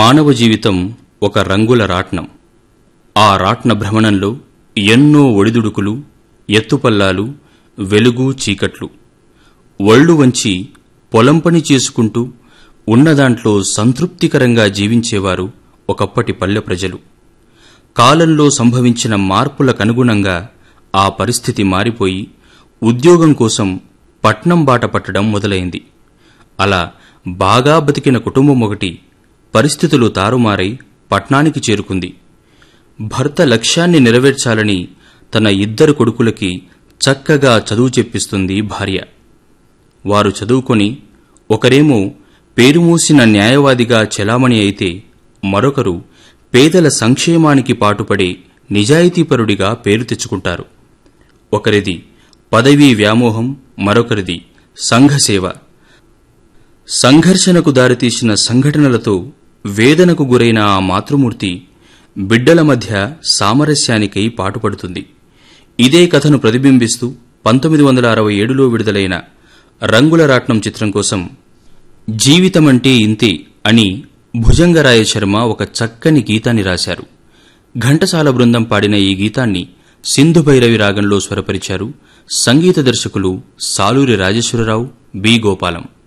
మానవ జీవితం ఒక రంగుల రాట్నం ఆ రాట్న భ్రమణంలో ఎన్నో ఒడిదుడుకులు ఎత్తుపల్లాలు వెలుగు చీకట్లు ఒళ్ళు వంచి పొలం పని చేసుకుంటూ ఉన్నదాంట్లో సంతృప్తికరంగా జీవించేవారు ఒకప్పటి పల్లె ప్రజలు కాలంలో సంభవించిన మార్పులకనుగుణంగా ఆ పరిస్థితి మారిపోయి ఉద్యోగం కోసం పట్నం బాట పట్టడం మొదలైంది అలా బాగా బతికిన కుటుంబం ఒకటి పరిస్థితులు తారుమారై పట్నానికి చేరుకుంది భర్త లక్ష్యాన్ని నెరవేర్చాలని తన ఇద్దరు కొడుకులకి చక్కగా చదువు చెప్పిస్తుంది భార్య వారు చదువుకొని ఒకరేమో పేరుమూసిన న్యాయవాదిగా చెలామణి అయితే మరొకరు పేదల సంక్షేమానికి పాటుపడే నిజాయితీపరుడిగా పేరు తెచ్చుకుంటారు ఒకరిది పదవీ వ్యామోహం మరొకరిది సంఘసేవ సంఘర్షణకు దారితీసిన సంఘటనలతో వేదనకు గురైన ఆ మాతృమూర్తి బిడ్డల మధ్య సామరస్యానికై పాటుపడుతుంది ఇదే కథను ప్రతిబింబిస్తూ పంతొమ్మిది వందల అరవై ఏడులో విడుదలైన రంగుల రాట్నం చిత్రం కోసం జీవితమంటే ఇంతే అని భుజంగరాయ శర్మ ఒక చక్కని గీతాన్ని రాశారు ఘంటసాల బృందం పాడిన ఈ గీతాన్ని సింధు భైరవి రాగంలో స్వరపరిచారు సంగీత దర్శకులు సాలూరి రాజేశ్వరరావు బి గోపాలం